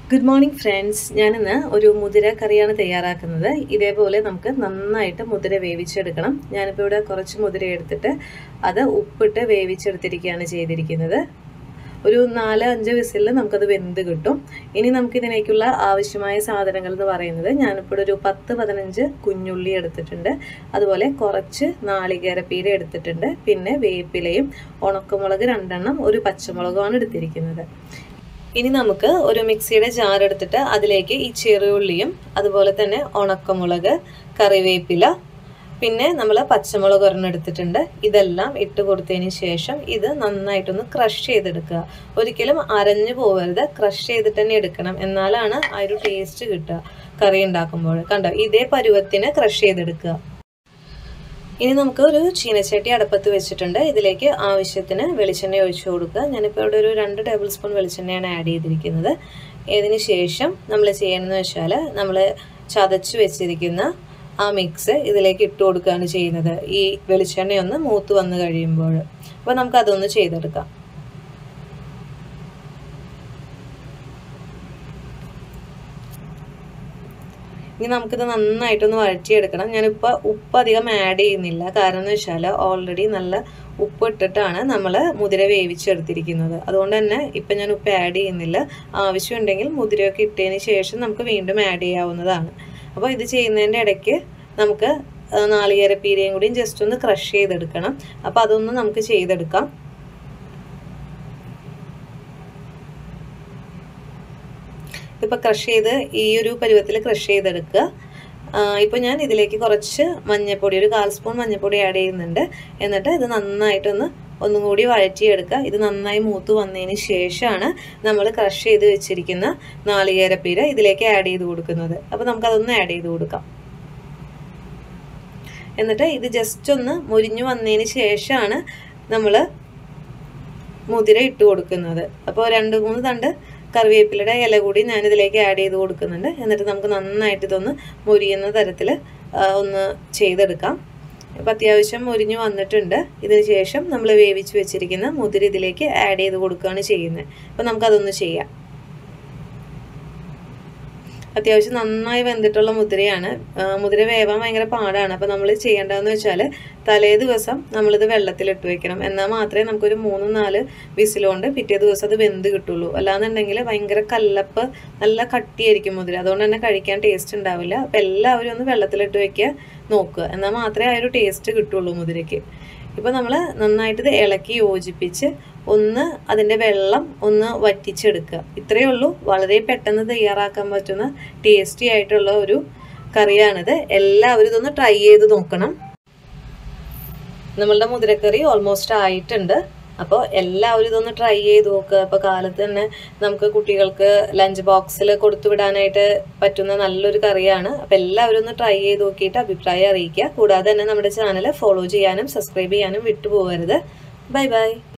good morning friends ഞാനിന്ന് ഒരു മുതിര കറിയാണ് തയ്യാറാക്കുന്നത് ഇതേപോലെ നമുക്ക് നന്നായിട്ട് മുതിര വേവിച്ചെടുക്കണം ഞാനിപ്പോൾ ഇവിടെ കുറച്ച് മുതിര എടുത്തിട്ട് അത് ഉപ്പിട്ട് വേവിച്ചെടുത്തിരിക്കുകയാണ് ചെയ്തിരിക്കുന്നത് ഒരു നാല് അഞ്ച് വിസിലിൽ നമുക്കത് വെന്ത് കിട്ടും ഇനി നമുക്കിതിനേക്കുള്ള ആവശ്യമായ സാധനങ്ങൾ എന്ന് പറയുന്നത് ഞാനിപ്പോൾ ഒരു പത്ത് പതിനഞ്ച് കുഞ്ഞുള്ളി എടുത്തിട്ടുണ്ട് അതുപോലെ കുറച്ച് നാളികേരപ്പീര എടുത്തിട്ടുണ്ട് പിന്നെ വേപ്പിലയും ഉണക്കമുളക് രണ്ടെണ്ണം ഒരു പച്ചമുളകുമാണ് എടുത്തിരിക്കുന്നത് ഇനി നമുക്ക് ഒരു മിക്സിയുടെ ജാർ എടുത്തിട്ട് അതിലേക്ക് ഈ ചെറിയുള്ളിയും അതുപോലെ തന്നെ ഉണക്കമുളക് കറിവേപ്പില പിന്നെ നമ്മൾ പച്ചമുളക് ഒരെണ്ണം എടുത്തിട്ടുണ്ട് ഇതെല്ലാം ഇട്ട് കൊടുത്തതിന് ശേഷം ഇത് നന്നായിട്ടൊന്ന് ക്രഷ് ചെയ്തെടുക്കുക ഒരിക്കലും അരഞ്ഞു പോകരുത് ക്രഷ് ചെയ്തിട്ട് തന്നെ എടുക്കണം എന്നാലാണ് ആ ഒരു ടേസ്റ്റ് കിട്ടുക കറി ഉണ്ടാക്കുമ്പോൾ കണ്ടോ ഇതേ പരുവത്തിന് ക്രഷ് ചെയ്തെടുക്കുക ഇനി നമുക്ക് ഒരു ചീനച്ചട്ടി അടപ്പത്ത് വെച്ചിട്ടുണ്ട് ഇതിലേക്ക് ആവശ്യത്തിന് വെളിച്ചെണ്ണ ഒഴിച്ചു കൊടുക്കുക ഞാനിപ്പോൾ ഇവിടെ ഒരു രണ്ട് ടേബിൾ സ്പൂൺ വെളിച്ചെണ്ണയാണ് ആഡ് ചെയ്തിരിക്കുന്നത് ഇതിന് ശേഷം നമ്മൾ ചെയ്യണമെന്ന് വെച്ചാൽ നമ്മൾ ചതച്ച് വെച്ചിരിക്കുന്ന ആ മിക്സ് ഇതിലേക്ക് ഇട്ട് കൊടുക്കുകയാണ് ചെയ്യുന്നത് ഈ വെളിച്ചെണ്ണയൊന്ന് മൂത്ത് വന്ന് കഴിയുമ്പോൾ അപ്പോൾ നമുക്ക് അതൊന്ന് ചെയ്തെടുക്കാം ഇനി നമുക്കിത് നന്നായിട്ടൊന്ന് വഴറ്റിയെടുക്കണം ഞാനിപ്പോൾ ഉപ്പ് അധികം ആഡ് ചെയ്യുന്നില്ല കാരണം എന്ന് വെച്ചാൽ ഓൾറെഡി നല്ല ഉപ്പ് ഇട്ടിട്ടാണ് നമ്മൾ മുതിര വേവിച്ചെടുത്തിരിക്കുന്നത് അതുകൊണ്ട് തന്നെ ഇപ്പം ഞാൻ ഉപ്പ് ആഡ് ചെയ്യുന്നില്ല ആവശ്യമുണ്ടെങ്കിൽ മുതിരയൊക്കെ ഇട്ടതിന് ശേഷം നമുക്ക് വീണ്ടും ആഡ് ചെയ്യാവുന്നതാണ് അപ്പോൾ ഇത് ചെയ്യുന്നതിൻ്റെ ഇടയ്ക്ക് നമുക്ക് നാളികേരപ്പീരയും കൂടിയും ജസ്റ്റ് ഒന്ന് ക്രഷ് ചെയ്തെടുക്കണം അപ്പോൾ അതൊന്ന് നമുക്ക് ചെയ്തെടുക്കാം ഇപ്പോൾ ക്രഷ് ചെയ്ത് ഈ ഒരു പരുവത്തിൽ ക്രഷ് ചെയ്തെടുക്കുക ഇപ്പോൾ ഞാൻ ഇതിലേക്ക് കുറച്ച് മഞ്ഞൾപ്പൊടി ഒരു കാൽ സ്പൂൺ മഞ്ഞൾപ്പൊടി ആഡ് ചെയ്യുന്നുണ്ട് എന്നിട്ട് ഇത് നന്നായിട്ടൊന്ന് ഒന്നും കൂടി വഴറ്റിയെടുക്കുക ഇത് നന്നായി മൂത്ത് വന്നതിന് ശേഷമാണ് നമ്മൾ ക്രഷ് ചെയ്ത് വെച്ചിരിക്കുന്ന നാളികേരപ്പീര ഇതിലേക്ക് ആഡ് ചെയ്ത് കൊടുക്കുന്നത് അപ്പോൾ നമുക്കതൊന്ന് ആഡ് ചെയ്ത് കൊടുക്കാം എന്നിട്ട് ഇത് ജസ്റ്റ് ഒന്ന് മുരിഞ്ഞു വന്നതിന് ശേഷമാണ് നമ്മൾ മുതിര ഇട്ട് കൊടുക്കുന്നത് അപ്പോൾ രണ്ട് മൂന്ന് തണ്ട് കറിവേപ്പിലയുടെ ഇല കൂടി ഞാനിതിലേക്ക് ആഡ് ചെയ്ത് കൊടുക്കുന്നുണ്ട് എന്നിട്ട് നമുക്ക് നന്നായിട്ട് ഇതൊന്ന് മുരിയുന്ന തരത്തിൽ ഒന്ന് ചെയ്തെടുക്കാം അപ്പം അത്യാവശ്യം മുരിഞ്ഞു വന്നിട്ടുണ്ട് ഇതിന് ശേഷം നമ്മൾ വേവിച്ച് വെച്ചിരിക്കുന്ന മുതിര ഇതിലേക്ക് ആഡ് ചെയ്ത് കൊടുക്കുകയാണ് ചെയ്യുന്നത് അപ്പം നമുക്കതൊന്ന് ചെയ്യാം അത്യാവശ്യം നന്നായി വെന്തിട്ടുള്ള മുതിരയാണ് മുതിര വേവാൻ ഭയങ്കര പാടാണ് അപ്പോൾ നമ്മൾ ചെയ്യേണ്ടതെന്ന് വെച്ചാൽ തലേ ദിവസം നമ്മളിത് വെള്ളത്തിലിട്ട് വെക്കണം എന്നാൽ മാത്രമേ നമുക്കൊരു മൂന്ന് നാല് വിസിലുകൊണ്ട് പിറ്റേ ദിവസം അത് വെന്ത് കിട്ടുള്ളൂ അല്ലാന്നുണ്ടെങ്കിൽ ഭയങ്കര കല്ലപ്പ് നല്ല കട്ടിയായിരിക്കും മുതിര അതുകൊണ്ട് തന്നെ കഴിക്കാൻ ടേസ്റ്റ് ഉണ്ടാവില്ല അപ്പോൾ എല്ലാവരും ഒന്ന് വെള്ളത്തിലിട്ട് വെക്കുക നോക്കുക എന്നാൽ മാത്രമേ ആ ഒരു ടേസ്റ്റ് കിട്ടുള്ളൂ മുതിരയ്ക്ക് ഇപ്പോൾ നമ്മൾ നന്നായിട്ട് ഇത് ഇളക്കി യോജിപ്പിച്ച് ഒന്ന് അതിൻ്റെ വെള്ളം ഒന്ന് വറ്റിച്ചെടുക്കുക ഇത്രയേ ഉള്ളൂ വളരെ പെട്ടെന്ന് തയ്യാറാക്കാൻ പറ്റുന്ന ടേസ്റ്റി ആയിട്ടുള്ള ഒരു കറിയാണിത് എല്ലാവരും ഇതൊന്ന് ട്രൈ ചെയ്ത് നോക്കണം നമ്മളുടെ മുതിരക്കറി ഓൾമോസ്റ്റ് ആയിട്ടുണ്ട് അപ്പോൾ എല്ലാവരും ഇതൊന്ന് ട്രൈ ചെയ്ത് നോക്കുക അപ്പോൾ കാലത്ത് തന്നെ നമുക്ക് കുട്ടികൾക്ക് ലഞ്ച് ബോക്സിൽ കൊടുത്തു വിടാനായിട്ട് പറ്റുന്ന നല്ലൊരു കറിയാണ് അപ്പോൾ എല്ലാവരും ഒന്ന് ട്രൈ ചെയ്ത് നോക്കിയിട്ട് അഭിപ്രായം അറിയിക്കുക കൂടാതെ തന്നെ നമ്മുടെ ചാനൽ ഫോളോ ചെയ്യാനും സബ്സ്ക്രൈബ് ചെയ്യാനും വിട്ടുപോകരുത് ബൈ ബൈ